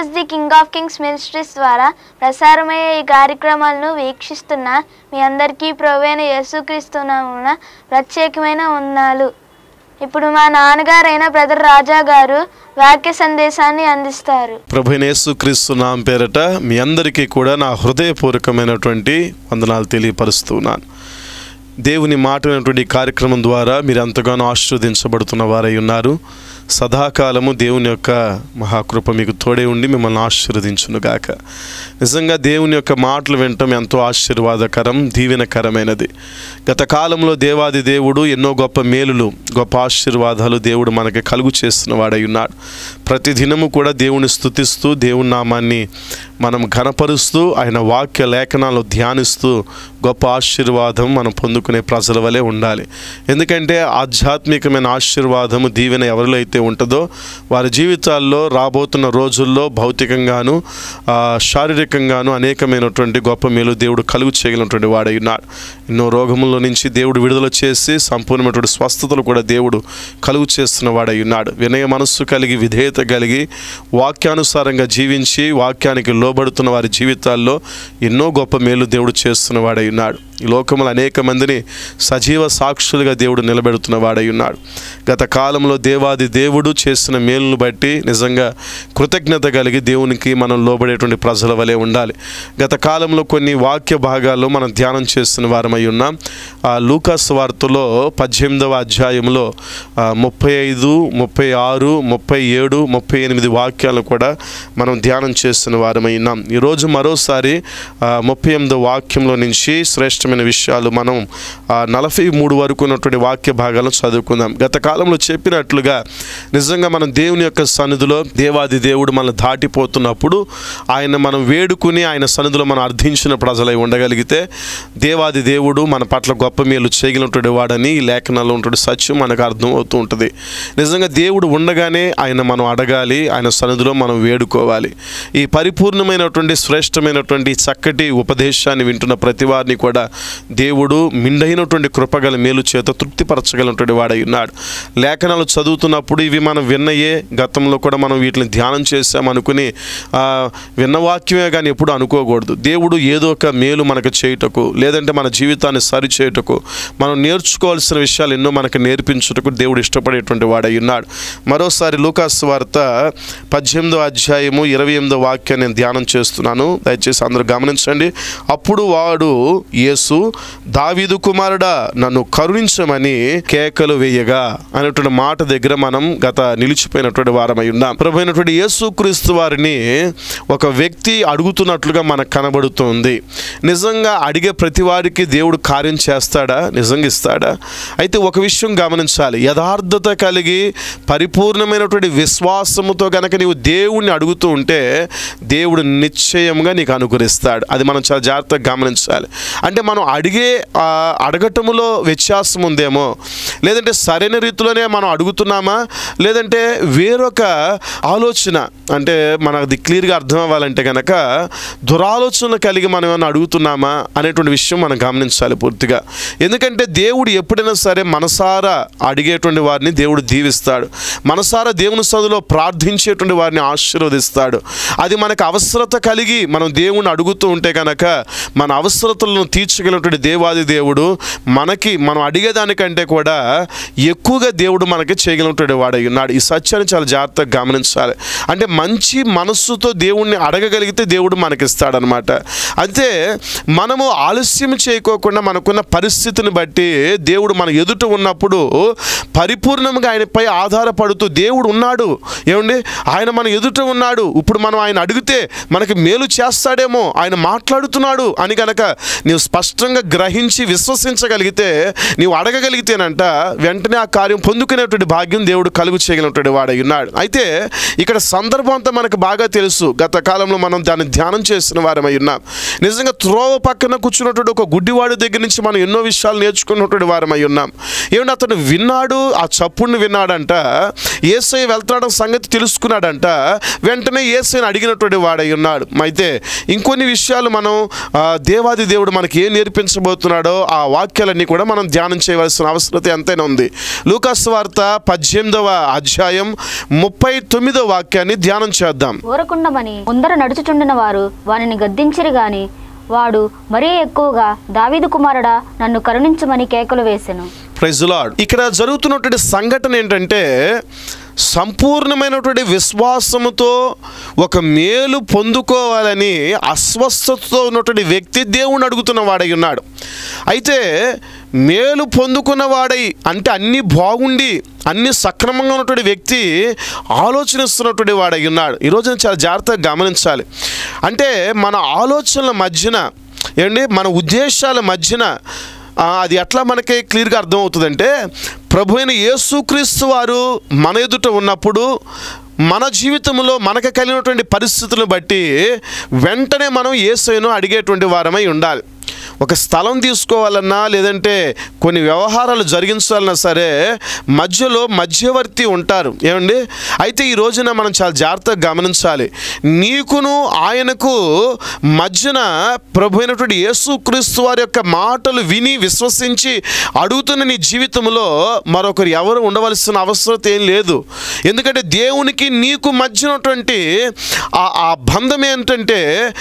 Jesus the King of Kings Ministries ద్వారా ప్రసారమయ్యే ఈ కార్యక్రమాలను వీక్షిస్తున్న మీ అందరికీ ప్రవైన యేసుక్రీస్తునామున ప్రత్యేకమైన వందనాలు ఇప్పుడు మా నాన్నగారైన బ్రదర్ రాజా గారు వాక్య సందేశాన్ని అందిస్తారు ప్రభునేసు క్రీస్తు నామ పేరట మీ అందరికీ కూడా నా హృదయపూర్వకమైనటువంటి వందనాలు తెలియపరుస్తున్నాను దేవుని మాట అయినటువంటి ఈ కార్యక్రమం ద్వారా మీరు ఎంతగానో ఆశీర్వదించబడుతున్న వారై ఉన్నారు సదాకాలము దేవుని యొక్క మహాకృప మీకు తోడే ఉండి మిమ్మల్ని ఆశీర్వదించునుగాక నిజంగా దేవుని యొక్క మాటలు వినటం ఎంతో ఆశీర్వాదకరం దీవెనకరమైనది గత కాలంలో దేవాది దేవుడు ఎన్నో గొప్ప మేలులు గొప్ప ఆశీర్వాదాలు దేవుడు మనకి కలుగు చేస్తున్న వాడై ఉన్నాడు ప్రతి దినము కూడా దేవుని స్తుతిస్తూ దేవుని నామాన్ని మనం ఘనపరుస్తూ ఆయన వాక్య లేఖనాలు ధ్యానిస్తూ గొప్ప ఆశీర్వాదం మనం పొందుకునే ప్రజల వలె ఉండాలి ఎందుకంటే ఆధ్యాత్మికమైన ఆశీర్వాదము దీవెన ఎవరిలో అయితే ఉంటుందో వారి జీవితాల్లో రాబోతున్న రోజుల్లో భౌతికంగాను ఆ, శారీరకంగాను అనేకమైనటువంటి గొప్ప మేలు దేవుడు కలుగు చేయగలిగినటువంటి వాడై ఉన్నాడు ఎన్నో రోగముల నుంచి దేవుడు విడుదల చేసి సంపూర్ణమైనటువంటి స్వస్థతలు కూడా దేవుడు కలుగు చేస్తున్న వాడై ఉన్నాడు వినయ మనస్సు కలిగి విధేయత కలిగి వాక్యానుసారంగా జీవించి వాక్యానికి లోబడుతున్న వారి జీవితాల్లో ఎన్నో గొప్ప మేలు దేవుడు చేస్తున్న వాడై ఉన్నాడు ఈ లోకములు అనేక మందిని సజీవ సాక్షులుగా దేవుడు నిలబెడుతున్న వాడై ఉన్నాడు గత కాలంలో దేవాది దేవుడు చేసిన మేలును బట్టి నిజంగా కృతజ్ఞత కలిగి దేవునికి మనం లోబడేటువంటి ప్రజల వలె ఉండాలి గత కాలంలో కొన్ని వాక్య భాగాల్లో మనం ధ్యానం చేస్తున్న వారమై ఉన్నాం ఆ లూకాస్ వార్తలో పద్దెనిమిదవ అధ్యాయంలో ఆ, ముప్పై ఐదు ముప్పై ఆరు ముప్పై ఏడు ముప్పై ఎనిమిది వాక్యాలు కూడా మనం ధ్యానం చేస్తున్న వారమై ఉన్నాం ఈరోజు మరోసారి ఆ, ముప్పై ఎనిమిదో వాక్యంలో నుంచి శ్రేష్టమైన విషయాలు మనం ఆ, నలభై మూడు వరకు ఉన్నటువంటి వాక్య భాగాలను చదువుకుందాం గత కాలంలో చెప్పినట్లుగా నిజంగా మనం దేవుని యొక్క సన్నిధిలో దేవాది దేవుడు మనల్ని దాటిపోతున్నప్పుడు ఆయన మనం వేడుకుని ఆయన సన్నిధిలో మనం అర్థించిన ప్రజలై ఉండగలిగితే దేవాది దేవుడు మన పట్ల గొప్ప మేలు చేయగలిగినటువంటి వాడని ఈ లేఖనాల్లో ఉన్నటువంటి సత్యం మనకు అర్థం అవుతూ ఉంటుంది నిజంగా దేవుడు ఉండగానే ఆయన మనం అడగాలి ఆయన సన్నిధిలో మనం వేడుకోవాలి ఈ పరిపూర్ణమైనటువంటి శ్రేష్టమైనటువంటి చక్కటి ఉపదేశాన్ని వింటున్న ప్రతి వారిని కూడా దేవుడు మిండైనటువంటి కృపగల మేలు చేత తృప్తిపరచగలిగినటువంటి వాడై ఉన్నాడు లేఖనాలు చదువుతున్నప్పుడు ఇవి మనం విన్నయే గతంలో కూడా మనం వీటిని ధ్యానం చేసామనుకుని ఆ, విన్న వాక్యమే కానీ ఎప్పుడు అనుకోకూడదు దేవుడు ఏదో ఒక మేలు మనకు చేయుటకు లేదంటే మన జీవితాన్ని సరి చేయుటకు మనం నేర్చుకోవాల్సిన విషయాలు ఎన్నో మనకు నేర్పించుటకు దేవుడు ఇష్టపడేటువంటి వాడై ఉన్నాడు మరోసారి లూకాస్ వార్త పద్దెనిమిదో అధ్యాయము ఇరవై ఎనిమిదో వాక్యాన్ని నేను ధ్యానం చేస్తున్నాను దయచేసి అందరూ గమనించండి అప్పుడు వాడు యేసు దావీదు కుమారుడా నన్ను కరుణించమని కేకలు వేయగా అనేటువంటి మాట దగ్గర మనం గత నిలిచిపోయినటువంటి వారమై ఉన్నాం ప్రభు అయినటువంటి యేసు క్రీస్తు వారిని ఒక వ్యక్తి అడుగుతున్నట్లుగా మనకు కనబడుతుంది నిజంగా అడిగే ప్రతి వారికి దేవుడు కార్యం చేస్తాడా నిజంగా ఇస్తాడా అయితే ఒక విషయం గమనించాలి యథార్థత కలిగి పరిపూర్ణమైనటువంటి విశ్వాసముతో గనక నీవు దేవుణ్ణి అడుగుతూ ఉంటే దేవుడు నిశ్చయంగా నీకు అనుగ్రహిస్తాడు అది మనం చాలా జాగ్రత్తగా గమనించాలి అంటే మనం అడిగే ఆ, అడగటములో వ్యత్యాసం ఉందేమో లేదంటే సరైన రీతిలోనే మనం అడుగుతున్నామా లేదంటే వేరొక ఆలోచన అంటే మనది క్లియర్గా అర్థం అవ్వాలంటే కనుక దురాలోచన కలిగి మనం ఏమైనా అడుగుతున్నామా అనేటువంటి విషయం మనం గమనించాలి పూర్తిగా ఎందుకంటే దేవుడు ఎప్పుడైనా సరే మనసారా అడిగేటువంటి వారిని దేవుడు దీవిస్తాడు మనసారా దేవుని సదులో ప్రార్థించేటువంటి వారిని ఆశీర్వదిస్తాడు అది మనకు అవసరత కలిగి మనం దేవుణ్ణి అడుగుతూ ఉంటే కనుక మన అవసరతలను తీర్చగలిగినటువంటి దేవాది దేవుడు మనకి మనం అడిగేదానికంటే కూడా ఎక్కువగా దేవుడు మనకి చేయగలిగినటువంటి వాడై ఉన్నాడు ఈ సత్యాన్ని చాలా జాగ్రత్తగా గమనించాలి అంటే మంచి మనస్సుతో దేవుణ్ణి అడగగలిగితే దేవుడు మనకిస్తాడనమాట అయితే మనము ఆలస్యం చేయకోకుండా మనకున్న పరిస్థితిని బట్టి దేవుడు మన ఎదుట ఉన్నప్పుడు పరిపూర్ణంగా ఆయనపై ఆధారపడుతూ దేవుడు ఉన్నాడు ఏమండి ఆయన మన ఎదుట ఉన్నాడు ఇప్పుడు మనం ఆయన అడిగితే మనకి మేలు చేస్తాడేమో ఆయన మాట్లాడుతున్నాడు అని కనుక నీవు స్పష్టంగా గ్రహించి విశ్వసించగలిగితే నీవు అడగగలిగితేనంట వెంటనే ఆ కార్యం పొందుకునేటువంటి భాగ్యం దేవుడు కలుగు చేయగలిగినటువంటి వాడై ఉన్నాడు అయితే ఇక్కడ సందర్భం అంతా మనకు బాగా తెలుసు గత కాలంలో మనం దాన్ని ధ్యానం చేసిన వారమై ఉన్నాం నిజంగా త్రోవ పక్కన కూర్చున్నటువంటి ఒక గుడ్డివాడి దగ్గర నుంచి మనం ఎన్నో విషయాలు నేర్చుకున్నటువంటి వారమై ఉన్నాం ఏమంటే అతను విన్నాడు ఆ చప్పుడిని విన్నాడంట ఏసై వెళ్తున్నాడన్న సంగతి తెలుసుకున్నాడంట వెంటనే ఏసైని అడిగినటువంటి వాడై ఉన్నాడు అయితే ఇంకొన్ని విషయాలు మనం ఆ, దేవాది దేవుడు మనకి ఏం నేర్పించబోతున్నాడో ఆ వాక్యాలన్నీ కూడా మనం ధ్యానం చేయవలసిన అవసరత ఎంతైనా ఉంది లూకాస్ వార్త పద్దెనిమిదవ అధ్యాయం ముప్పై తొమ్మిదవ వాక్యాన్ని ధ్యానం చేద్దాం ఊరకుండమని ముందర నడుచుచుండిన వారు వానిని గద్దించిరి గాని వాడు మరీ ఎక్కువగా దావీదు కుమారుడా నన్ను కరుణించమని కేకలు వేసెను ప్రైజ్ లాడ్ ఇక్కడ జరుగుతున్నటువంటి సంఘటన ఏంటంటే సంపూర్ణమైనటువంటి విశ్వాసముతో ఒక మేలు పొందుకోవాలని అస్వస్థతతో ఉన్నటువంటి వ్యక్తి దేవుని అడుగుతున్న వాడై ఉన్నాడు అయితే మేలు పొందుకున్న వాడై అంటే అన్నీ బాగుండి అన్ని సక్రమంగా ఉన్నటువంటి వ్యక్తి ఆలోచనిస్తున్నటువంటి వాడై ఉన్నాడు ఈరోజు చాలా జాగ్రత్తగా గమనించాలి అంటే మన ఆలోచనల మధ్యన ఏంటి మన ఉద్దేశాల మధ్యన ఆ, అది ఎట్లా మనకి క్లియర్గా అర్థమవుతుందంటే ప్రభు అయిన యేసుక్రీస్తు వారు మన ఎదుట ఉన్నప్పుడు మన జీవితంలో మనకు కలిగినటువంటి పరిస్థితులను బట్టి వెంటనే మనం ఏసైను అడిగేటువంటి వారమై ఉండాలి ఒక స్థలం తీసుకోవాలన్నా లేదంటే కొన్ని వ్యవహారాలు జరిగించాలన్నా సరే మధ్యలో మధ్యవర్తి ఉంటారు ఏమండి అయితే ఈ రోజున మనం చాలా జాగ్రత్తగా గమనించాలి నీకును ఆయనకు మధ్యన ప్రభు అయినటువంటి యేసుక్రీస్తు వారి యొక్క మాటలు విని విశ్వసించి అడుగుతున్న నీ జీవితంలో మరొకరు ఎవరు ఉండవలసిన అవసరం ఏం లేదు ఎందుకంటే దేవునికి నీకు మధ్యనటువంటి ఆ ఆ బంధం ఏంటంటే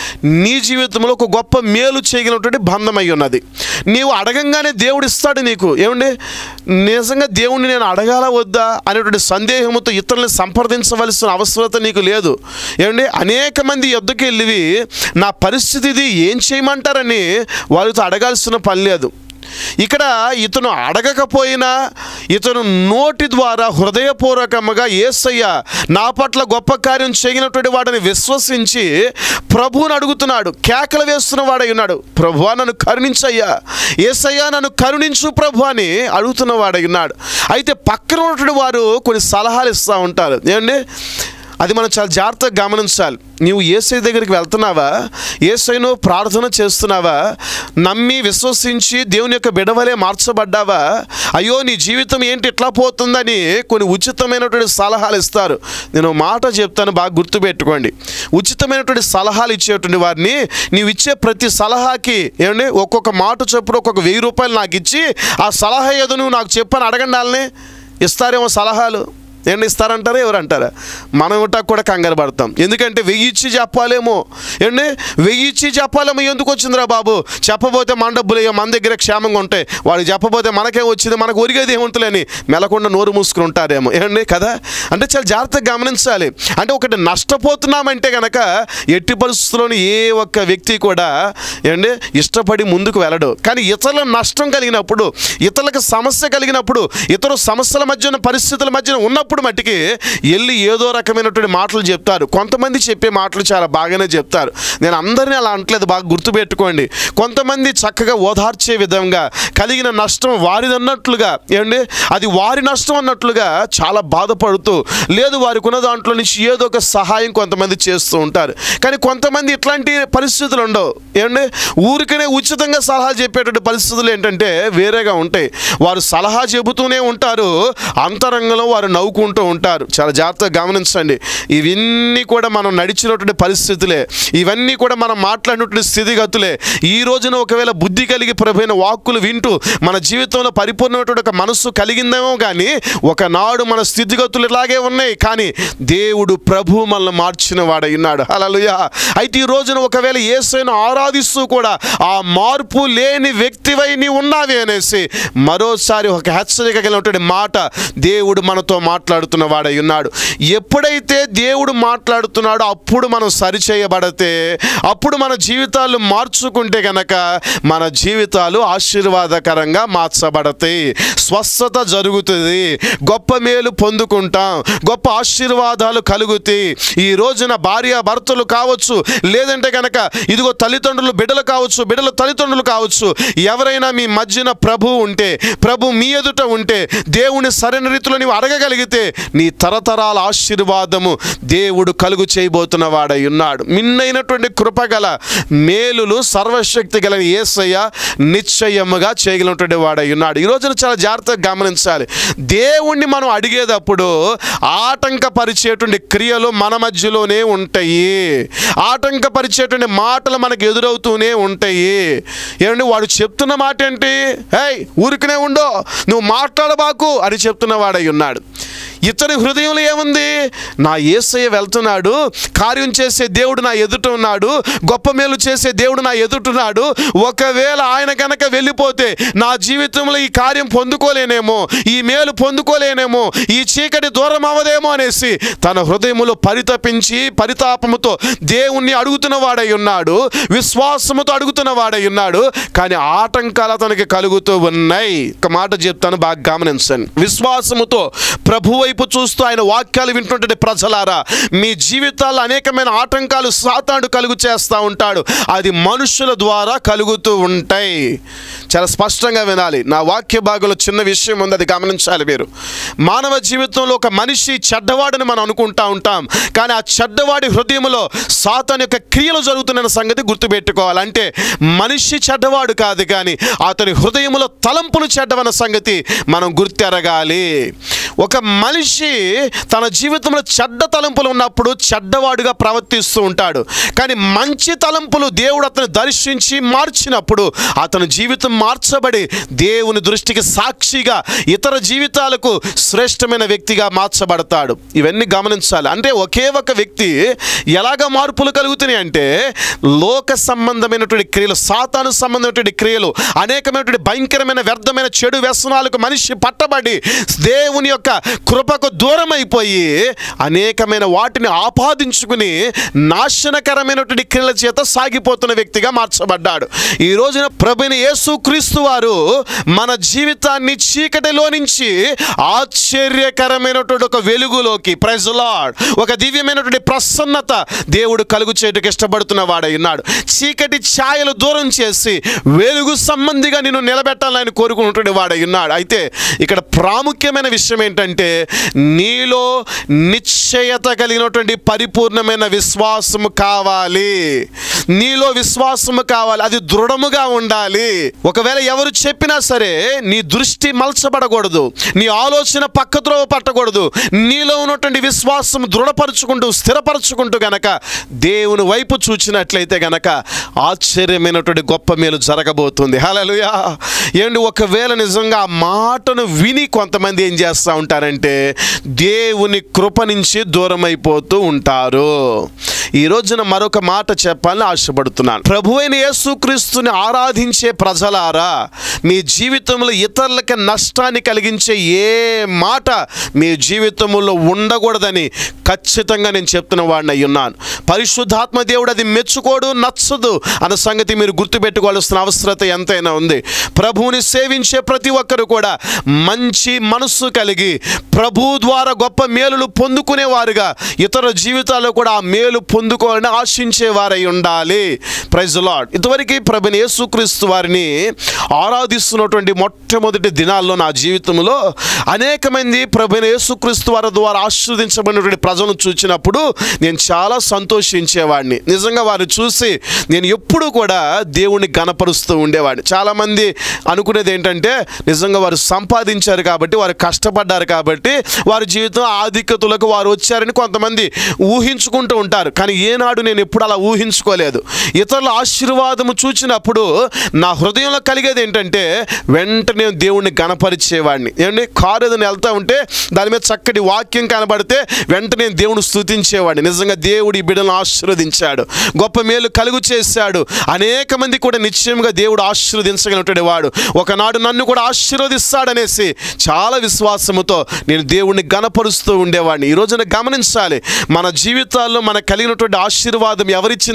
నీ జీవితంలో ఒక గొప్ప మేలు చేయగలిగినటువంటి బంధం అయి ఉన్నది నీవు అడగంగానే దేవుడు ఇస్తాడు నీకు ఏమండి నిజంగా దేవుణ్ణి నేను అడగాల వద్దా అనేటువంటి సందేహంతో ఇతరులను సంప్రదించవలసిన అవసరత నీకు లేదు ఏమండి అనేక మంది ఎద్దుకు వెళ్ళివి నా పరిస్థితి ఇది ఏం చేయమంటారని వాళ్ళతో అడగాల్సిన పని లేదు ఇక్కడ ఇతను అడగకపోయినా ఇతను నోటి ద్వారా హృదయపూర్వకముగా ఏసయ్య నా పట్ల గొప్ప కార్యం చేయనటువంటి వాడిని విశ్వసించి ప్రభువుని అడుగుతున్నాడు కేకలు వేస్తున్న వాడై ఉన్నాడు ప్రభువా నన్ను కరుణించయ్యా ఏసయ్యా నన్ను కరుణించు ప్రభు అని అడుగుతున్న వాడై ఉన్నాడు అయితే పక్కన ఉన్నటువంటి వారు కొన్ని సలహాలు ఇస్తూ ఉంటారు ఏమండి అది మనం చాలా జాగ్రత్తగా గమనించాలి నీవు ఏసై దగ్గరికి వెళ్తున్నావా ఏసైను ప్రార్థన చేస్తున్నావా నమ్మి విశ్వసించి దేవుని యొక్క బిడవలే మార్చబడ్డావా అయ్యో నీ జీవితం ఏంటి ఇట్లా పోతుందని కొన్ని ఉచితమైనటువంటి సలహాలు ఇస్తారు నేను ఒక మాట చెప్తాను బాగా గుర్తుపెట్టుకోండి ఉచితమైనటువంటి సలహాలు ఇచ్చేటువంటి వారిని నీవు ఇచ్చే ప్రతి సలహాకి ఏమండి ఒక్కొక్క మాట చొప్పున ఒక్కొక్క వెయ్యి రూపాయలు నాకు ఇచ్చి ఆ సలహా ఏదో నువ్వు నాకు చెప్పని అడగండి వాళ్ళని ఇస్తారేమో సలహాలు ఏంటి ఇస్తారంటారా ఎవరు అంటారా మనం ఇవ్వటానికి కూడా కంగారు పడతాం ఎందుకంటే వెయ్యి ఇచ్చి చెప్పాలేమో ఏంటి వెయ్యి ఇచ్చి చెప్పాలేమో ఎందుకు వచ్చిందిరా బాబు చెప్పబోతే మన డబ్బులు ఇక మన దగ్గర క్షేమంగా ఉంటాయి వాడికి చెప్పబోతే మనకేం వచ్చింది మనకు ఒరిగేది ఏముంటుందని మెలకుండా నోరు మూసుకుని ఉంటారేమో ఏమండి కదా అంటే చాలా జాగ్రత్తగా గమనించాలి అంటే ఒకటి నష్టపోతున్నామంటే కనుక ఎట్టి పరిస్థితుల్లోని ఏ ఒక్క వ్యక్తి కూడా ఏంటి ఇష్టపడి ముందుకు వెళ్ళడు కానీ ఇతరుల నష్టం కలిగినప్పుడు ఇతరులకు సమస్య కలిగినప్పుడు ఇతరు సమస్యల మధ్యన పరిస్థితుల మధ్యన ఉన్నప్పుడు మట్టికి వెళ్ళి ఏదో రకమైనటువంటి మాటలు చెప్తారు కొంతమంది చెప్పే మాటలు చాలా బాగానే చెప్తారు నేను అందరినీ అలా అంటలేదు బాగా గుర్తుపెట్టుకోండి కొంతమంది చక్కగా ఓదార్చే విధంగా కలిగిన నష్టం వారిది అన్నట్లుగా ఏమండి అది వారి నష్టం అన్నట్లుగా చాలా బాధపడుతూ లేదు వారికి ఉన్న దాంట్లో నుంచి ఏదో ఒక సహాయం కొంతమంది చేస్తూ ఉంటారు కానీ కొంతమంది ఇట్లాంటి పరిస్థితులు ఉండవు ఏమండి ఊరికనే ఉచితంగా సలహా చెప్పేటువంటి పరిస్థితులు ఏంటంటే వేరేగా ఉంటాయి వారు సలహా చెబుతూనే ఉంటారు అంతరంగంలో వారు నవ్వుకుంటూ ఉంటారు చాలా జాగ్రత్తగా గమనించండి ఇవన్నీ కూడా మనం నడిచినటువంటి పరిస్థితులే ఇవన్నీ కూడా మనం మాట్లాడినటువంటి స్థితిగతులే ఈ రోజున ఒకవేళ బుద్ధి కలిగి ప్రభైన వాక్కులు వింటూ మన జీవితంలో పరిపూర్ణమైనటువంటి ఒక మనస్సు కలిగిందేమో కానీ ఒకనాడు మన స్థితిగతులు ఇలాగే ఉన్నాయి కానీ దేవుడు ప్రభు మనల్ని మార్చిన వాడై ఉన్నాడు హల్లెలూయా అయితే ఈ రోజున ఒకవేళ యేసును ఆరాధిస్తూ కూడా ఆ మార్పు లేని వ్యక్తివై నీ ఉన్నావి అనేసి మరోసారి ఒక హెచ్చరిక కలిగినటువంటి మాట దేవుడు మనతో మాట్లాడుతున్న వాడై ఉన్నాడు ఎప్పుడైతే దేవుడు మాట్లాడుతున్నాడో అప్పుడు మనం సరిచేయబడితే అప్పుడు మన జీవితాలు మార్చుకుంటే గనక మన జీవితాలు ఆశీర్వాదకరంగా మార్చబడతాయి స్వస్థత జరుగుతుంది గొప్ప మేలు పొందుకుంటాం గొప్ప ఆశీర్వాదాలు కలుగుతాయి ఈ రోజున భార్య భర్తలు కావచ్చు లేదంటే కనుక ఇదిగో తల్లిదండ్రులు బిడ్డలు కావచ్చు బిడ్డల తల్లిదండ్రులు కావచ్చు ఎవరైనా మీ మధ్యన ప్రభు ఉంటే ప్రభు మీ ఎదుట ఉంటే దేవుని సరైన రీతిలో నీవు అడగగలిగితే అయితే నీ తరతరాల ఆశీర్వాదము దేవుడు కలుగు చేయబోతున్న వాడై ఉన్నాడు మిన్నైనటువంటి కృపగల మేలులు సర్వశక్తి గల ఏసయ్య నిశ్చయముగా చేయగలిగినటువంటి వాడై ఉన్నాడు ఈ రోజున చాలా జాగ్రత్తగా గమనించాలి దేవుణ్ణి మనం అడిగేటప్పుడు ఆటంకపరిచేటువంటి క్రియలు మన మధ్యలోనే ఉంటాయి ఆటంకపరిచేటువంటి మాటలు మనకు ఎదురవుతూనే ఉంటాయి ఏమండి వాడు చెప్తున్న మాట ఏంటి హేయ్ ఊరికనే ఉండో నువ్వు మాట్లాడబాకు అని చెప్తున్న వాడై ఉన్నాడు ఇతని హృదయంలో ఏముంది నా ఏసయ్య వెళ్తున్నాడు కార్యం చేసే దేవుడు నా ఎదుట ఉన్నాడు గొప్ప మేలు చేసే దేవుడు నా ఎదుటున్నాడు ఒకవేళ ఆయన కనుక వెళ్ళిపోతే నా జీవితంలో ఈ కార్యం పొందుకోలేనేమో ఈ మేలు పొందుకోలేనేమో ఈ చీకటి దూరం అవ్వదేమో అనేసి తన హృదయములో పరితపించి పరితాపముతో దేవుణ్ణి అడుగుతున్న వాడై ఉన్నాడు విశ్వాసముతో అడుగుతున్న వాడై ఉన్నాడు కానీ ఆటంకాలు అతనికి కలుగుతూ ఉన్నాయి ఒక మాట చెప్తాను బాగా గమనించండి విశ్వాసముతో ప్రభు వైపు చూస్తూ ఆయన వాక్యాలు వింటుంటే ప్రజలారా మీ జీవితాల్లో అనేకమైన ఆటంకాలు సాతాడు కలుగు చేస్తూ ఉంటాడు అది మనుషుల ద్వారా కలుగుతూ ఉంటాయి చాలా స్పష్టంగా వినాలి నా వాక్య భాగంలో చిన్న విషయం ఉంది అది గమనించాలి మీరు మానవ జీవితంలో ఒక మనిషి చెడ్డవాడని మనం అనుకుంటా ఉంటాం కానీ ఆ చెడ్డవాడి హృదయంలో సాతాన్ యొక్క క్రియలు జరుగుతున్న సంగతి గుర్తుపెట్టుకోవాలి అంటే మనిషి చెడ్డవాడు కాదు కానీ అతని హృదయంలో తలంపులు చెడ్డవన్న సంగతి మనం గుర్తెరగాలి ఒక మనిషి తన జీవితంలో చెడ్డ తలంపులు ఉన్నప్పుడు చెడ్డవాడుగా ప్రవర్తిస్తూ ఉంటాడు కానీ మంచి తలంపులు దేవుడు అతను దర్శించి మార్చినప్పుడు అతని జీవితం మార్చబడి దేవుని దృష్టికి సాక్షిగా ఇతర జీవితాలకు శ్రేష్టమైన వ్యక్తిగా మార్చబడతాడు ఇవన్నీ గమనించాలి అంటే ఒకే ఒక వ్యక్తి ఎలాగ మార్పులు కలుగుతున్నాయి అంటే లోక సంబంధమైనటువంటి క్రియలు సాతాను సంబంధమైనటువంటి క్రియలు అనేకమైనటువంటి భయంకరమైన వ్యర్థమైన చెడు వ్యసనాలకు మనిషి పట్టబడి దేవుని యొక్క కృపకు దూరం అయిపోయి అనేకమైన వాటిని ఆపాదించుకుని నాశనకరమైనటువంటి క్రియల చేత సాగిపోతున్న వ్యక్తిగా మార్చబడ్డాడు ఈ రోజున ప్రభుని యేసు క్రీస్తు వారు మన జీవితాన్ని చీకటిలో నుంచి ఆశ్చర్యకరమైనటువంటి ఒక వెలుగులోకి ప్రజలాడ్ ఒక దివ్యమైనటువంటి ప్రసన్నత దేవుడు కలుగు చేయడానికి ఇష్టపడుతున్న వాడై ఉన్నాడు చీకటి ఛాయలు దూరం చేసి వెలుగు సంబంధిగా నిన్ను నిలబెట్టాలని కోరుకున్నటువంటి వాడై ఉన్నాడు అయితే ఇక్కడ ప్రాముఖ్యమైన విషయం ఏంటంటే నీలో నిశ్చయత కలిగినటువంటి పరిపూర్ణమైన విశ్వాసము కావాలి నీలో విశ్వాసము కావాలి అది దృఢముగా ఉండాలి ఒకవేళ ఎవరు చెప్పినా సరే నీ దృష్టి మలచబడకూడదు నీ ఆలోచన పక్కద్రోవ పట్టకూడదు నీలో ఉన్నటువంటి విశ్వాసం దృఢపరుచుకుంటూ స్థిరపరచుకుంటూ గనక దేవుని వైపు చూచినట్లయితే గనక ఆశ్చర్యమైనటువంటి గొప్ప మేలు జరగబోతుంది హలలుయా ఏంటి ఒకవేళ నిజంగా ఆ మాటను విని కొంతమంది ఏం చేస్తూ ఉంటారంటే దేవుని కృప నుంచి దూరం అయిపోతూ ఉంటారు ఈ రోజున మరొక మాట చెప్పాలని ఆశపడుతున్నాను ప్రభు అయిన యేసుక్రీస్తుని ఆరాధించే ప్రజలారా మీ జీవితంలో ఇతరులకి నష్టాన్ని కలిగించే ఏ మాట మీ జీవితంలో ఉండకూడదని ఖచ్చితంగా నేను చెప్తున్న వాడిని అయి ఉన్నాను పరిశుద్ధాత్మ దేవుడు అది మెచ్చుకోడు నచ్చదు అన్న సంగతి మీరు గుర్తుపెట్టుకోవాల్సిన అవసరత ఎంతైనా ఉంది ప్రభువుని సేవించే ప్రతి ఒక్కరు కూడా మంచి మనస్సు కలిగి ప్రభు ద్వారా గొప్ప మేలులు పొందుకునేవారుగా ఇతర జీవితాల్లో కూడా ఆ మేలు పొందుకోవాలని ఆశించేవారై ఉండాలి ప్రైజ్ లాడ్ ఇంతవరకు ప్రభుని యేసుక్రీస్తు వారిని ఆరాధిస్తున్నటువంటి మొట్టమొదటి దినాల్లో నా జీవితంలో అనేక మంది ప్రభుని యేసుక్రీస్తు వారి ద్వారా ఆశీర్వదించబడినటువంటి ప్రజలను చూసినప్పుడు నేను చాలా సంతోషించేవాడిని నిజంగా వారిని చూసి నేను ఎప్పుడూ కూడా దేవుణ్ణి గణపరుస్తూ ఉండేవాడిని చాలామంది అనుకునేది ఏంటంటే నిజంగా వారు సంపాదించారు కాబట్టి వారు కష్టపడ్డారు కాబట్టి వారి జీవితం ఆధిక్యతలకు వారు వచ్చారని కొంతమంది ఊహించుకుంటూ ఉంటారు కానీ ఏనాడు నేను ఎప్పుడు అలా ఊహించుకోలేదు ఇతరుల ఆశీర్వాదము చూచినప్పుడు నా హృదయంలో కలిగేది ఏంటంటే వెంటనే దేవుణ్ణి గణపరిచేవాడిని ఏమండి కారు ఏదైనా వెళ్తా ఉంటే దాని మీద చక్కటి వాక్యం కనబడితే వెంటనే దేవుడు స్తుతించేవాడిని నిజంగా దేవుడు ఈ బిడ్డలను ఆశీర్వదించాడు గొప్ప మేలు కలుగు చేశాడు అనేక మంది కూడా నిశ్చయంగా దేవుడు ఆశీర్వదించగలిగినటువంటి వాడు ఒకనాడు నన్ను కూడా ఆశీర్వదిస్తాడనేసి చాలా విశ్వాసముతో నేను దేవుణ్ణి గణపరుస్తూ ఉండేవాడిని ఈ రోజున గమనించాలి మన జీవితాల్లో మనకు కలిగినటువంటి ఆశీర్వాదం ఎవరిచ్చిందంటే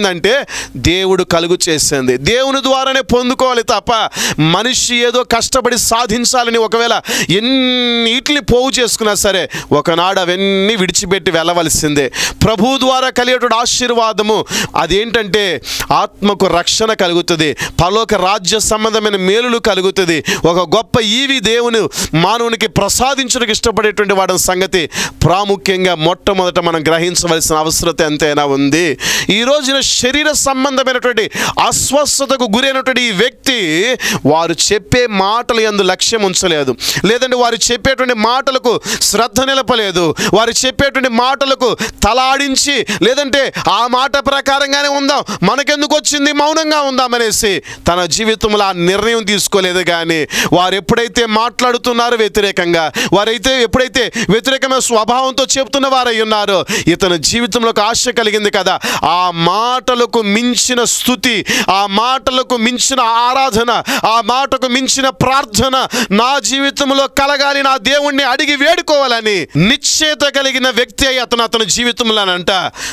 దేవుడు కలుగు చేసింది దేవుని ద్వారానే పొందుకోవాలి తప్ప మనిషి ఏదో కష్టపడి సాధించాలని ఒకవేళ ఎన్నిటిని పోగు చేసుకున్నా సరే ఒకనాడు అవన్నీ విడిచిపెట్టి వెళ్ళవలసిందే ప్రభు ద్వారా కలిగేటువంటి ఆశీర్వాదము అదేంటంటే ఆత్మకు రక్షణ కలుగుతుంది పరలోక రాజ్య సంబంధమైన మేలులు కలుగుతుంది ఒక గొప్ప ఈవి దేవుని మానవునికి ప్రసాదించడానికి ఇష్టపడేటువంటి వాడి సంగతి ప్రాముఖ్యంగా మొట్టమొదట మనం గ్రహించవలసిన అవసరత ఎంతైనా ఉంది ఈ రోజున శరీర సంబంధమైనటువంటి అస్వస్థతకు గురైనటువంటి ఈ వ్యక్తి వారు చెప్పే మాటలు ఎందు లక్ష్యం ఉంచలేదు లేదంటే వారు చెప్పేటువంటి మాటలకు శ్రద్ధ నిలపలేదు వారు చెప్పేటువంటి మాటలకు తలాడించి లేదంటే ఆ మాట ప్రకారంగానే ఉందాం మనకెందుకు వచ్చింది మౌనంగా ఉందామనేసి తన జీవితంలో ఆ నిర్ణయం తీసుకోలేదు కానీ వారు ఎప్పుడైతే మాట్లాడుతున్నారో వ్యతిరేకంగా వారైతే ఎప్పుడైతే వ్యతిరేకమైన స్వభావంతో చెప్తున్న వారై ఉన్నారో ఇతని జీవితంలో ఒక ఆశ కలిగింది కదా ఆ మాటలకు మించిన స్థుతి ఆ మాటలకు మించిన ఆరాధన ఆ మాటకు మించిన ప్రార్థన నా జీవితంలో కలగాలి నా దేవుణ్ణి అడిగి వేడుకోవాలని నిశ్చేత కలిగిన వ్యక్తి అయి అతను అతని జీవితంలోనంట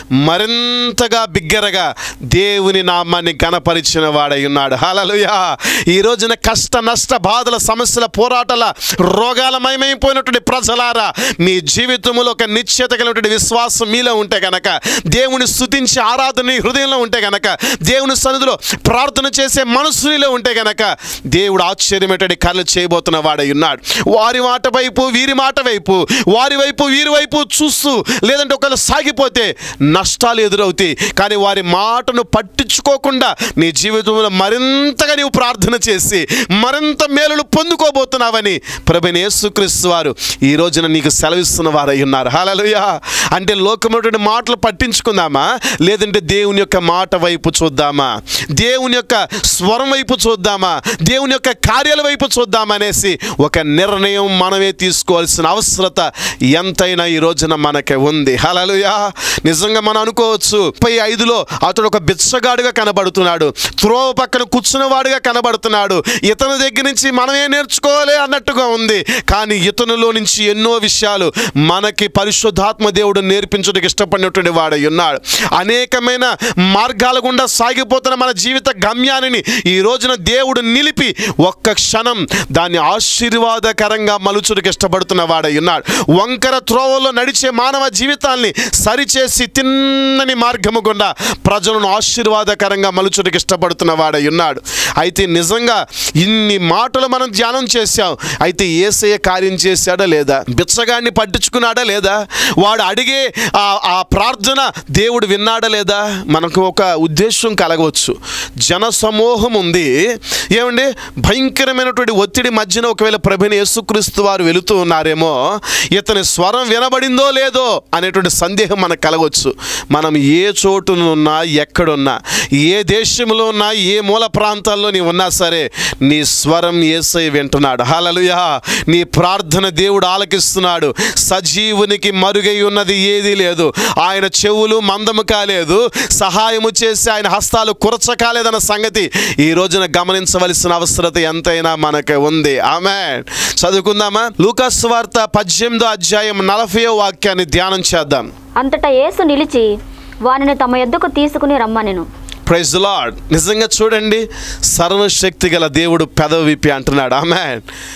మరింతగా బిగ్గరగా దేవుని నామాన్ని గణపరిచిన వాడై ఉన్నాడు హలలుయా ఈ రోజున కష్ట నష్ట బాధల సమస్యల పోరాటాల రోగాలమయమైపోయినటువంటి ప్రజలారా మీ జీవితంలో ఒక నిశ్చేత కలిగినటువంటి విశ్వాసం మీలో ఉంటే గనక దేవుని స్తుతించే ఆరాధన నీ హృదయంలో ఉంటే గనక దేవుని సన్నిధిలో ప్రార్థన చేసే మనసు నీలో ఉంటే గనక దేవుడు ఆశ్చర్యమైనటువంటి కళ్ళు చేయబోతున్న వాడై ఉన్నాడు వారి మాట వైపు వీరి మాట వైపు వారి వైపు వీరి వైపు చూస్తూ లేదంటే ఒకవేళ సాగిపోతే నష్టాలు ఎదురవుతాయి కానీ వారి మాటను పట్టించుకోకుండా నీ జీవితంలో మరింతగా నీవు ప్రార్థన చేసి మరింత మేలులు పొందుకోబోతున్నావని ప్రభుని యేసుక్రీస్తు వారు ఈ రోజున నీకు సెలవిస్తున్న వారై ఉన్నారు హల్లెలూయా అంటే లోకమైనటువంటి మాటలు పట్టించుకుందామా లేదంటే దేవుని యొక్క మాట వైపు చూద్దామా దేవుని యొక్క స్వరం వైపు చూద్దామా దేవుని యొక్క కార్యాల వైపు చూద్దామా అనేసి ఒక నిర్ణయం మనమే తీసుకోవాల్సిన అవసరత ఎంతైనా ఈ రోజున మనకి ఉంది హలలుయా నిజంగా మనం అనుకోవచ్చు ముప్పై ఐదులో అతడు ఒక బిచ్చగాడుగా కనబడుతున్నాడు త్రోవ పక్కన కూర్చున్నవాడుగా కనబడుతున్నాడు ఇతని దగ్గర నుంచి మనమే నేర్చుకోవాలి అన్నట్టుగా ఉంది కానీ ఇతనిలో నుంచి ఎన్నో విషయాలు మనకి పరిశుద్ధాత్మ దేవుడు నేర్పించడానికి ఇష్టపడినటువంటి వాడై ఉన్నాడు అనేకమైన మార్గాల గుండా సాగిపోతున్న మన జీవిత గమ్యాన్ని ఈ రోజున దేవుడు నిలిపి ఒక్క క్షణం దాన్ని ఆశీర్వాదకరంగా మలుచుడికి ఇష్టపడుతున్న వాడై ఉన్నాడు వంకర త్రోవలో నడిచే మానవ జీవితాల్ని సరిచేసి తిన్నని మార్గము గుండా ప్రజలను ఆశీర్వాదకరంగా మలుచుడికి ఇష్టపడుతున్న వాడై ఉన్నాడు అయితే నిజంగా ఇన్ని మాటలు మనం ధ్యానం చేశాం అయితే ఏసయ్య కార్యం చేశాడా లేదా బిచ్చగాడిని పట్టించుకున్నాడా లేదా వాడు అడిగే ఆ ఆ ప్రార్థన దేవుడు విన్నాడా లేదా మనకు ఒక ఉద్దేశం కలగవచ్చు జన సమూహం ఉంది ఏమండి భయంకరమైనటువంటి ఒత్తిడి మధ్యన ఒకవేళ ప్రభుని యేసుక్రీస్తు వారు వెళుతూ ఉన్నారేమో ఇతని స్వరం వినబడిందో లేదో అనేటువంటి సందేహం మనకు కలగవచ్చు మనం ఏ చోటునున్నా ఎక్కడున్నా ఏ దేశంలో ఉన్నా ఏ మూల ప్రాంతాల్లో నీ ఉన్నా సరే నీ స్వరం ఏసై వింటున్నాడు హలలుయా నీ ప్రార్థన దేవుడు ఆలకిస్తున్నాడు సజీవునికి మరుగై ఉన్నది ఏదీ లేదు ఆయన చెవులు మందము కాలేదు సహాయము చేసి ఆయన హస్తాలు కురచ కాలేదన్న సంగతి ఈ రోజున గమనించవలసిన అవసరత ఎంతైనా మనకు ఉంది ఆమె చదువుకుందామా లూకాస్ వార్త పద్దెనిమిదో అధ్యాయం నలభై వాక్యాన్ని ధ్యానం చేద్దాం అంతటా యేసు నిలిచి వానిని తమ యొద్దకు తీసుకుని రమ్మనెను ప్రైజ్ లార్డ్ నిజంగా చూడండి సర్వశక్తి గల దేవుడు పెదవి విప్పి అంటున్నాడు ఆమె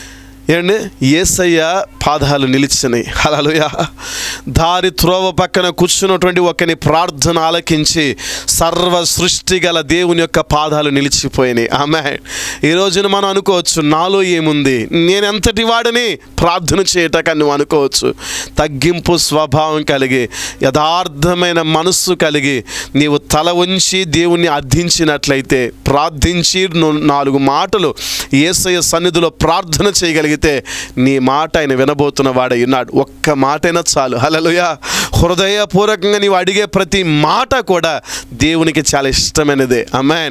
ఏమండి ఏసయ్య పాదాలు నిలిచినాయి హలలుయ దారి త్రోవ పక్కన కూర్చున్నటువంటి ఒకని ప్రార్థన ఆలకించి సర్వ సృష్టి గల దేవుని యొక్క పాదాలు నిలిచిపోయినాయి ఆమె ఈ రోజున మనం అనుకోవచ్చు నాలో ఏముంది నేను ఎంతటి వాడిని ప్రార్థన చేయటక నువ్వు అనుకోవచ్చు తగ్గింపు స్వభావం కలిగి యథార్థమైన మనస్సు కలిగి నీవు తల ఉంచి దేవుణ్ణి అర్థించినట్లయితే ప్రార్థించి ను- నాలుగు మాటలు ఏసయ్య సన్నిధిలో ప్రార్థన చేయగలిగితే నీ మాట ఆయన వినబోతున్న వాడై ఉన్నాడు ఒక్క మాటైనా చాలు హలలుయ హృదయపూర్వకంగా నీవు అడిగే ప్రతి మాట కూడా దేవునికి చాలా ఇష్టమైనదే అమెన్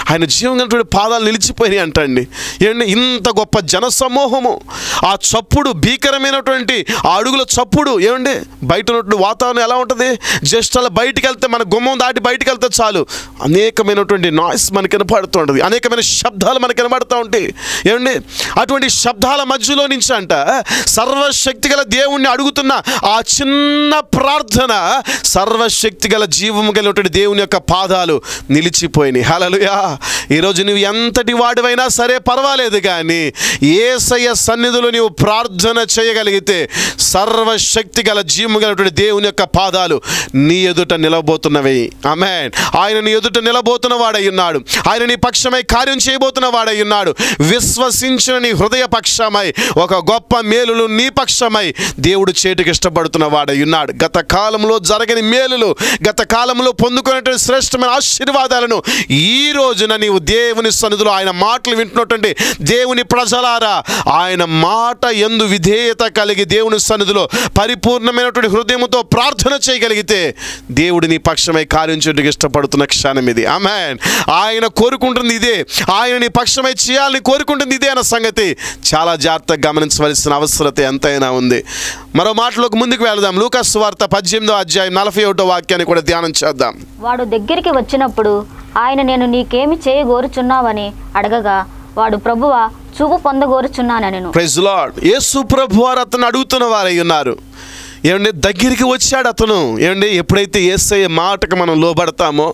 ఆయన జీవం కలిగినటువంటి పాదాలు నిలిచిపోయినాయి అంటండి ఏంటంటే ఇంత గొప్ప జన సమూహము ఆ చప్పుడు భీకరమైనటువంటి ఆ అడుగుల చప్పుడు ఏమండి బయట ఉన్నటువంటి వాతావరణం ఎలా ఉంటుంది జస్ట్ అలా బయటికి వెళ్తే మన గుమ్మం దాటి బయటికి వెళ్తే చాలు అనేకమైనటువంటి నాయిస్ మనకి వినపడుతూ ఉంటుంది అనేకమైన శబ్దాలు మనకి వినపడుతూ ఉంటాయి ఏమండి అటువంటి శబ్దాల మధ్యలో నుంచి అంట సర్వశక్తి గల దేవుణ్ణి అడుగుతున్న ఆ చిన్న ప్రార్థన సర్వశక్తి గల జీవము కలిగినటువంటి దేవుని యొక్క పాదాలు నిలిచిపోయినాయి హలలుయా ఈరోజు నువ్వు ఎంతటి వాడివైనా సరే పర్వాలేదు కానీ ఏసయ్య సన్నిధిలో నీవు ప్రార్థన చేయగలిగితే సర్వశక్తి గల జీవము కలిగినటువంటి దేవుని యొక్క పాదాలు నీ ఎదుట నిలబోతున్నవి ఆమెన్ ఆయన నీ ఎదుట నిలబోతున్న వాడై ఉన్నాడు ఆయన నీ పక్షమై కార్యం చేయబోతున్న వాడై ఉన్నాడు విశ్వసించిన నీ హృదయ పక్షమై ఒక గొప్ప మేలులు నీ పక్షమై దేవుడు చేటికి ఇష్టపడుతున్న వాడై ఉన్నాడు గత కాలంలో జరగని మేలులు గత కాలంలో పొందుకున్నటువంటి శ్రేష్టమైన ఆశీర్వాదాలను ఈ రోజున నీవు దేవుని సన్నిధిలో ఆయన మాటలు వింటున్నటువంటి దేవుని ప్రజలారా ఆయన మాట ఎందు విధేయత కలిగి దేవుని సన్నిధిలో పరిపూర్ణమైనటువంటి హృదయంతో ప్రార్థన చేయగలిగితే దేవుడు నీ పక్షమై కార్యం చేయడానికి ఇష్టపడుతున్న క్షణం ఇది ఆమెన్ ఆయన కోరుకుంటుంది ఇదే ఆయన నీ పక్షమై చేయాలని కోరుకుంటుంది ఇదే అన్న సంగతి చాలా జాగ్రత్తగా గమనించవలసిన అవసరత ఎంతైనా ఉంది మరో మాటలోకి ముందుకు వెళదాం లూకాస్ వార్త పద్దెనిమిదో అధ్యాయం నలభై ఒకటో వాక్యాన్ని కూడా ధ్యానం చేద్దాం వాడు దగ్గరికి వచ్చినప్పుడు ఆయన నేను నీకేమి చేయగోరుచున్నావని అడగగా వాడు ప్రభువా చూపు పొందగోరుచున్నానెను ప్రైజ్ లార్డ్ యేసు ప్రభు వారు అతను అడుగుతున్న వారై ఉన్నారు ఏమండి దగ్గరికి వచ్చాడు అతను ఏమండి ఎప్పుడైతే ఏసయ్య మాటకు మనం లోబడతామో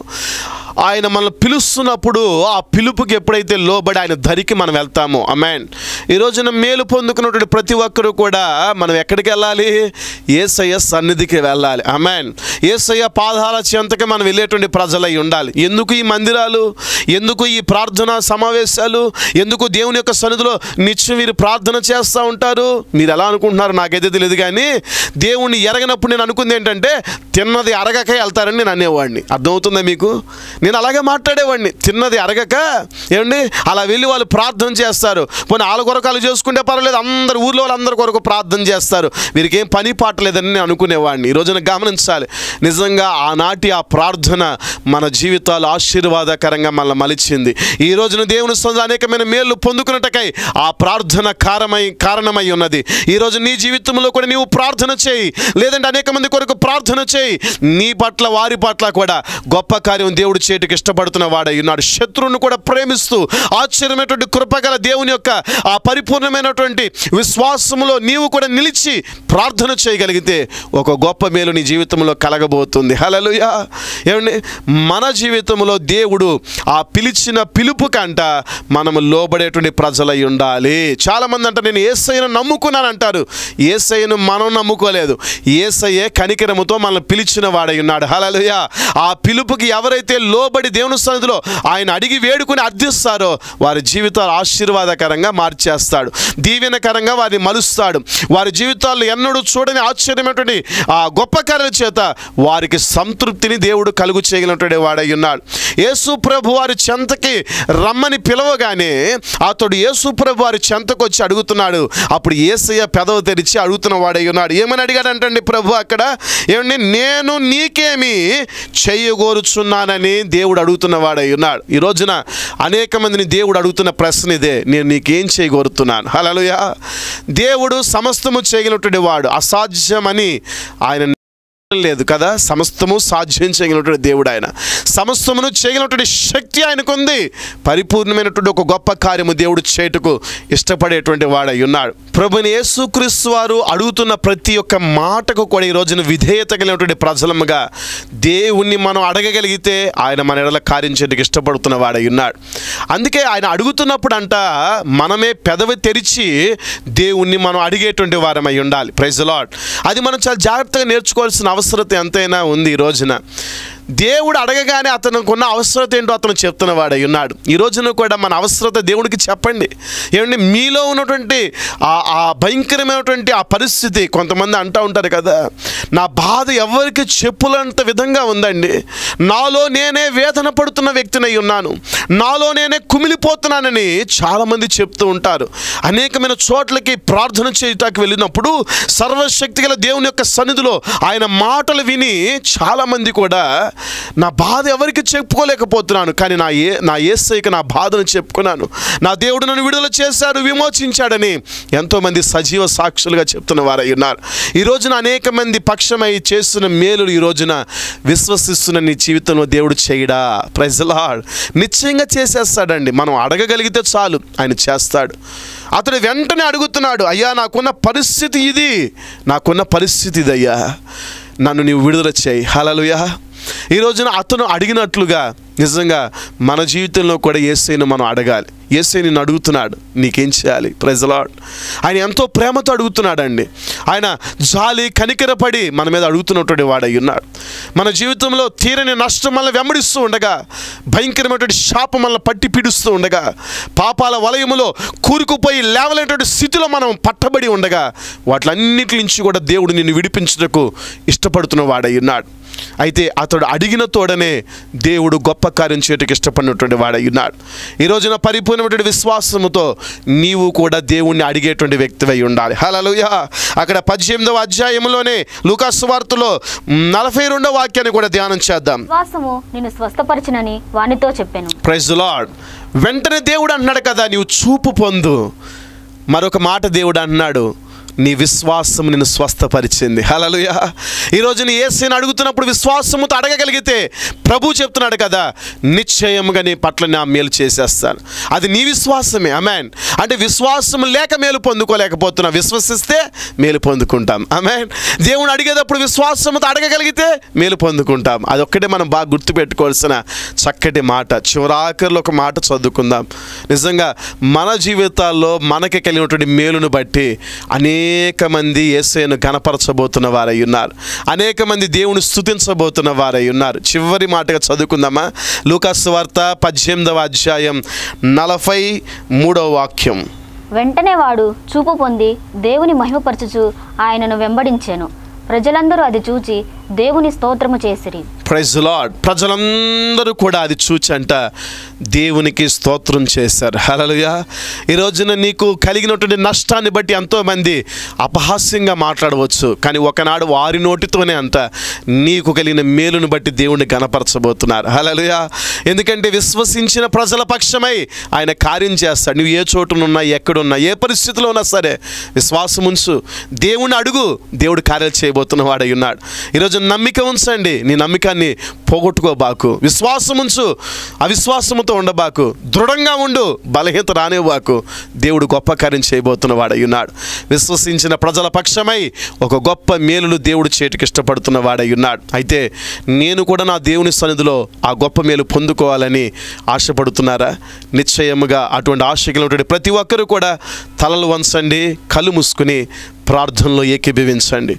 ఆయన మనల్ని పిలుస్తున్నప్పుడు ఆ పిలుపుకి ఎప్పుడైతే లోబడి ఆయన ధరికి మనం వెళ్తామో అమెన్ ఈ రోజున మేలు పొందుకున్నటువంటి ప్రతి ఒక్కరూ కూడా మనం ఎక్కడికి వెళ్ళాలి ఏసయ్య సన్నిధికి వెళ్ళాలి అమెన్ ఏసయ్య పాదాల చెంతకి మనం వెళ్ళేటువంటి ప్రజలై ఉండాలి ఎందుకు ఈ మందిరాలు ఎందుకు ఈ ప్రార్థన సమావేశాలు ఎందుకు దేవుని యొక్క సన్నిధిలో నిత్యం వీరు ప్రార్థన చేస్తూ ఉంటారు మీరు ఎలా అనుకుంటున్నారు నాకైతే తెలియదు కానీ దేవుణ్ణి ఎరగనప్పుడు నేను అనుకుంది ఏంటంటే తిన్నది అరగక వెళ్తారని నేను అనేవాడిని అర్థమవుతుందా మీకు నేను అలాగే మాట్లాడేవాడిని తిన్నది అరగక ఏమండి అలా వెళ్ళి వాళ్ళు ప్రార్థన చేస్తారు పోనీ వాళ్ళ కొరకు వాళ్ళు చేసుకుంటే పర్వాలేదు అందరు ఊర్లో వాళ్ళందరి కొరకు ప్రార్థన చేస్తారు వీరికి ఏం పని పాటలేదని నేను అనుకునేవాడిని ఈ రోజున గమనించాలి నిజంగా ఆనాటి ఆ ప్రార్థన మన జీవితాలు ఆశీర్వాదకరంగా మనల్ని మలిచింది ఈ రోజున దేవుని సొంత అనేకమైన మేలు పొందుకున్నటకై ఆ ప్రార్థన కారమై కారణమై ఉన్నది ఈ రోజు నీ జీవితంలో కూడా నీవు ప్రార్థన చేయి లేదంటే అనేక మంది కొరకు ప్రార్థన చేయి నీ పట్ల వారి పట్ల కూడా గొప్ప కార్యం దేవుడు చేటికి ఇష్టపడుతున్న వాడై ఉన్నాడు శత్రువును కూడా ప్రేమిస్తూ ఆశ్చర్యమైనటువంటి కృపగల దేవుని యొక్క ఆ పరిపూర్ణమైనటువంటి విశ్వాసములో నీవు కూడా నిలిచి ప్రార్థన చేయగలిగితే ఒక గొప్ప మేలు నీ జీవితంలో కలగబోతుంది హలలుయా ఏమండి మన జీవితంలో దేవుడు ఆ పిలిచిన పిలుపు కంట మనము లోబడేటువంటి ప్రజలై ఉండాలి చాలామంది అంటారు నేను ఏసయ్యను నమ్ముకున్నాను అంటారు ఏసయ్యను మనం నమ్ముకోలేదు ఏసయ్యే కనికరముతో మనల్ని పిలిచిన వాడై ఉన్నాడు హలలుయా ఆ పిలుపుకి ఎవరైతే లోబడి దేవుని సన్నిధిలో ఆయన అడిగి వేడుకుని అర్థిస్తారో వారి జీవితాలు ఆశీర్వాదకరంగా మార్చేస్తాడు దీవెనకరంగా వారిని మలుస్తాడు వారి జీవితాల్లో ఎన్నడూ చూడని ఆశ్చర్యమైనటువంటి ఆ గొప్ప కార్యాల చేత వారికి సంతృప్తిని దేవుడు కలుగు చేయగలిగినటువంటి వాడై ఉన్నాడు యేసు ప్రభు వారి చెంతకి రమ్మని పిలవగానే అతడు యేసు ప్రభు వారి చెంతకు వచ్చి అడుగుతున్నాడు అప్పుడు ఏసయ్య పెదవి తెరిచి అడుగుతున్న వాడై ఉన్నాడు ఏమని అడిగాడంటండి ప్రభు అక్కడ ఏమండి నేను నీకేమి చేయగోరుచున్నానని దేవుడు అడుగుతున్న వాడై ఉన్నాడు ఈ రోజున అనేక మందిని దేవుడు అడుగుతున్న ప్రశ్న ఇదే నేను నీకేం చేయగోరుతున్నాను హలలుయా దేవుడు సమస్తము చేయగలిగినటువంటి వాడు అసాధ్యమని ఆయన లేదు కదా సమస్తము సాధ్యం చేయగలిగినటువంటి దేవుడు ఆయన సమస్తమును చేయగలిగినటువంటి శక్తి ఆయనకుంది పరిపూర్ణమైనటువంటి ఒక గొప్ప కార్యము దేవుడు చేటుకు ఇష్టపడేటువంటి వాడై ఉన్నాడు ప్రభుని యేసుక్రీస్తు వారు అడుగుతున్న ప్రతి ఒక్క మాటకు కూడా ఈ రోజున విధేయత కలిగినటువంటి ప్రజలముగా దేవుణ్ణి మనం అడగగలిగితే ఆయన మన ఎడల కార్యం చేయడానికి ఇష్టపడుతున్న వాడై ఉన్నాడు అందుకే ఆయన అడుగుతున్నప్పుడు అంట మనమే పెదవి తెరిచి దేవుణ్ణి మనం అడిగేటువంటి వారమై ఉండాలి ప్రైజ్ లాడ్ అది మనం చాలా జాగ్రత్తగా నేర్చుకోవాల్సిన అవసరత ఎంతైనా ఉంది ఈ రోజున దేవుడు అడగగానే అతనికి ఉన్న అవసరత ఏంటో అతను చెప్తున్న వాడై ఉన్నాడు ఈ రోజున కూడా మన అవసరత దేవుడికి చెప్పండి ఏమండి మీలో ఉన్నటువంటి ఆ ఆ భయంకరమైనటువంటి ఆ పరిస్థితి కొంతమంది అంటూ ఉంటారు కదా నా బాధ ఎవరికి చెప్పులంత విధంగా ఉందండి నాలో నేనే వేదన పడుతున్న వ్యక్తినై ఉన్నాను నాలో నేనే కుమిలిపోతున్నానని చాలామంది చెప్తూ ఉంటారు అనేకమైన చోట్లకి ప్రార్థన చేయటానికి వెళ్ళినప్పుడు సర్వశక్తి గల దేవుని యొక్క సన్నిధిలో ఆయన మాటలు విని చాలామంది కూడా నా బాధ ఎవరికి చెప్పుకోలేకపోతున్నాను కానీ నా ఏ నా ఏసైకి నా బాధను చెప్పుకున్నాను నా దేవుడు నన్ను విడుదల చేశాడు విమోచించాడని ఎంతోమంది సజీవ సాక్షులుగా చెప్తున్న వారై ఉన్నారు ఈ రోజున అనేక మంది పక్షమై చేస్తున్న మేలులు ఈ రోజున విశ్వసిస్తున్న నీ జీవితంలో దేవుడు చేయడా ప్రజలాడ్ నిశ్చయంగా చేసేస్తాడండి మనం అడగగలిగితే చాలు ఆయన చేస్తాడు అతడు వెంటనే అడుగుతున్నాడు అయ్యా నాకున్న పరిస్థితి ఇది నాకున్న పరిస్థితి ఇది అయ్యా నన్ను నీవు విడుదల చేయి హలలుయా ఈ రోజున అతను అడిగినట్లుగా నిజంగా మన జీవితంలో కూడా ఏసైను మనం అడగాలి ఏసై నిన్ను అడుగుతున్నాడు నీకేం చేయాలి ప్రజలాడ్ ఆయన ఎంతో ప్రేమతో అడుగుతున్నాడండి ఆయన జాలి కనికరపడి మన మీద అడుగుతున్నటువంటి వాడై ఉన్నాడు మన జీవితంలో తీరని నష్టం మనల్ని వెంబడిస్తూ ఉండగా భయంకరమైనటువంటి శాపం మనల్ని పట్టి పీడిస్తూ ఉండగా పాపాల వలయములో కూరుకుపోయి లేవలేనటువంటి స్థితిలో మనం పట్టబడి ఉండగా వాటిలన్నిటి నుంచి కూడా దేవుడు నిన్ను విడిపించుటకు ఇష్టపడుతున్న వాడై ఉన్నాడు అయితే అతడు అడిగిన తోడనే దేవుడు గొప్ప కార్యం చేయటకు ఇష్టపడినటువంటి వాడై ఉన్నాడు ఈ రోజున పరిపూర్ణమైనటువంటి విశ్వాసముతో నీవు కూడా దేవుణ్ణి అడిగేటువంటి వ్యక్తివై ఉండాలి హలలుయ అక్కడ పద్దెనిమిదవ అధ్యాయంలోనే లూకాసు వార్తలో నలభై రెండవ వాక్యాన్ని కూడా ధ్యానం చేద్దాం విశ్వాసము నిన్ను స్వస్థపరిచినని వానితో చెప్పాను ప్రైజ్ లార్డ్ వెంటనే దేవుడు అన్నాడు కదా నీవు చూపు పొందు మరొక మాట దేవుడు అన్నాడు నీ విశ్వాసం నిన్ను స్వస్థపరిచింది హలలుయ ఈరోజు నీ ఏసైని అడుగుతున్నప్పుడు విశ్వాసముతో అడగగలిగితే ప్రభు చెప్తున్నాడు కదా నిశ్చయముగా నీ పట్ల నా మేలు చేసేస్తాను అది నీ విశ్వాసమే అమెన్ అంటే విశ్వాసం లేక మేలు పొందుకోలేకపోతున్నా విశ్వసిస్తే మేలు పొందుకుంటాం అమెన్ దేవుని అడిగేటప్పుడు విశ్వాసంతో అడగగలిగితే మేలు పొందుకుంటాం అదొక్కటే మనం బాగా గుర్తుపెట్టుకోవాల్సిన చక్కటి మాట చివరాఖరిలో ఒక మాట చదువుకుందాం నిజంగా మన జీవితాల్లో మనకి కలిగినటువంటి మేలును బట్టి అనేక మంది యేసయ్యను గణపరచబోతున్న వారై ఉన్నారు అనేక మంది దేవుని స్తుతించబోతున్న వారై ఉన్నారు చివరి మాటగా చదువుకుందామా లూకాసు వార్త పద్దెనిమిదవ అధ్యాయం నలభై మూడవ వాక్యం వెంటనే వాడు చూపు పొంది దేవుని మహిమపరచుచు ఆయనను వెంబడించాను ప్రజలందరూ అది చూచి దేవుని స్తోత్రము చేసిరి ప్రైజ్ లాడ్ ప్రజలందరూ కూడా అది చూచంట దేవునికి స్తోత్రం చేశారు హలలుయా ఈ రోజున నీకు కలిగినటువంటి నష్టాన్ని బట్టి ఎంతోమంది అపహాస్యంగా మాట్లాడవచ్చు కానీ ఒకనాడు వారి నోటితోనే అంట నీకు కలిగిన మేలును బట్టి దేవుణ్ణి గణపరచబోతున్నారు హలలుయా ఎందుకంటే విశ్వసించిన ప్రజల పక్షమై ఆయన కార్యం చేస్తాడు నువ్వు ఏ చోటునున్నా ఎక్కడున్నా ఏ పరిస్థితిలో ఉన్నా సరే విశ్వాసం ఉంచు దేవుణ్ణి అడుగు దేవుడు కార్యాలు చేయబోతున్న వాడై ఉన్నాడు ఈరోజు నమ్మిక ఉంచండి నీ నమ్మికాన్ని పోగొట్టుకోబాకు విశ్వాసం ఉంచు అవిశ్వాసముతో ఉండబాకు దృఢంగా ఉండు బలహీనత రానివ్వబాకు దేవుడు గొప్ప కార్యం చేయబోతున్న వాడై ఉన్నాడు విశ్వసించిన ప్రజల పక్షమై ఒక గొప్ప మేలులు దేవుడు చేతికి ఇష్టపడుతున్న వాడై ఉన్నాడు అయితే నేను కూడా నా దేవుని సన్నిధిలో ఆ గొప్ప మేలు పొందుకోవాలని ఆశపడుతున్నారా నిశ్చయముగా అటువంటి ఆశ కలిగినటువంటి ప్రతి ఒక్కరూ కూడా తలలు వంచండి కళ్ళు మూసుకుని ప్రార్థనలో ఏకీభవించండి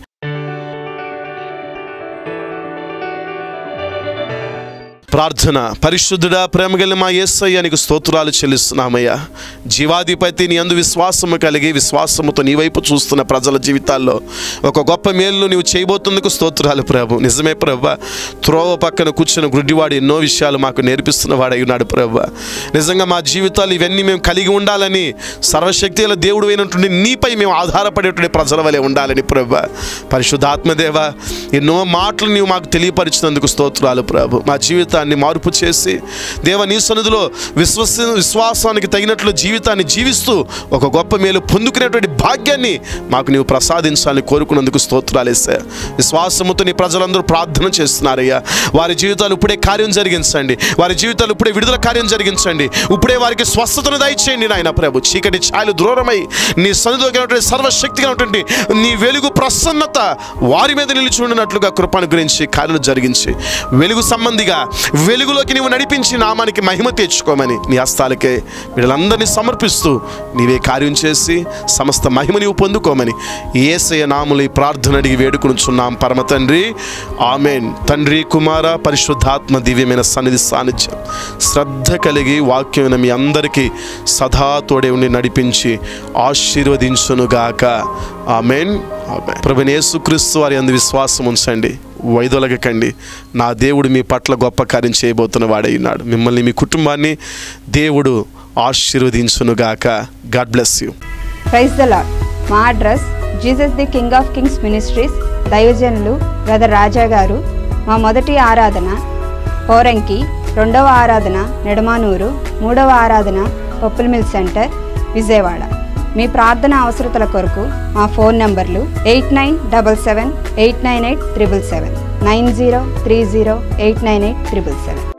ప్రార్థన పరిశుద్ధుడా ప్రేమగల మా యేసయ్య నీకు స్తోత్రాలు చెల్లిస్తున్నామయ్యా జీవాధిపతి నీ అందు విశ్వాసము కలిగి విశ్వాసముతో నీ వైపు చూస్తున్న ప్రజల జీవితాల్లో ఒక గొప్ప మేలు నీవు చేయబోతుందుకు స్తోత్రాలు ప్రభు నిజమే ప్రభు త్రోవ పక్కన కూర్చున్న గుడ్డివాడు ఎన్నో విషయాలు మాకు నేర్పిస్తున్న వాడై ఉన్నాడు ప్రభు నిజంగా మా జీవితాలు ఇవన్నీ మేము కలిగి ఉండాలని సర్వశక్తి గల దేవుడు అయినటువంటి నీపై మేము ఆధారపడేటువంటి ప్రజల వలె ఉండాలని ప్రభు పరిశుద్ధాత్మదేవ ఎన్నో మాటలు నీవు మాకు తెలియపరిచినందుకు స్తోత్రాలు ప్రభు మా జీవితాన్ని మార్పు చేసి దేవ నీ సన్నిధిలో విశ్వస విశ్వాసానికి తగినట్లు జీవితాన్ని జీవిస్తూ ఒక గొప్ప మేలు పొందుకునేటువంటి భాగ్యాన్ని మాకు నీవు ప్రసాదించాలని కోరుకున్నందుకు స్తోత్రాలు వేసా విశ్వాసముతో నీ ప్రజలందరూ ప్రార్థన చేస్తున్నారయ్యా వారి జీవితాలు ఇప్పుడే కార్యం జరిగించండి వారి జీవితాలు ఇప్పుడే విడుదల కార్యం జరిగించండి ఇప్పుడే వారికి స్వస్థతను దయచేయండి నాయన ప్రభు చీకటి ఛాయలు దూరమై నీ సన్నిధిలోకి సర్వశక్తిగా ఉన్నటువంటి నీ వెలుగు ప్రసన్నత వారి మీద నిలిచి ఉండినట్లుగా కృపను గురించి కార్యాలు జరిగించి వెలుగు సంబంధిగా వెలుగులోకి నీవు నడిపించి నామానికి మహిమ తెచ్చుకోమని నీ హస్తాలకే వీళ్ళందరినీ సమర్పిస్తూ నీవే కార్యం చేసి సమస్త మహిమ నీవు పొందుకోమని ఏసయ నాములు ఈ ప్రార్థన అడిగి వేడుకునుచున్నాం పరమ తండ్రి ఆమెన్ తండ్రి కుమార పరిశుద్ధాత్మ దివ్యమైన సన్నిధి సాన్నిధ్యం శ్రద్ధ కలిగి వాక్యమైన మీ అందరికీ సదా తోడే ఉండి నడిపించి ఆశీర్వదించునుగాక ఆమెన్ ఆమెన్ ప్రభుని యేసుక్రీస్తు వారి అందు విశ్వాసం ఉంచండి వైదొలగకండి నా దేవుడు మీ పట్ల గొప్ప కార్యం చేయబోతున్న వాడై ఉన్నాడు మిమ్మల్ని మీ కుటుంబాన్ని దేవుడు ఆశీర్వదించునుగాక God bless you praise the Lord మా address Jesus the King of Kings Ministries దైవజనులు బ్రదర్ రాజా గారు మా మొదటి ఆరాధన పోరంకి రెండవ ఆరాధన నెడమానూరు మూడవ ఆరాధన పప్పుల మిల్ సెంటర్ విజయవాడ మీ ప్రార్థన అవసరతల కొరకు మా ఫోన్ నంబర్లు eight nine double seven eight nine eight triple seven nine zero three zero eight nine eight triple seven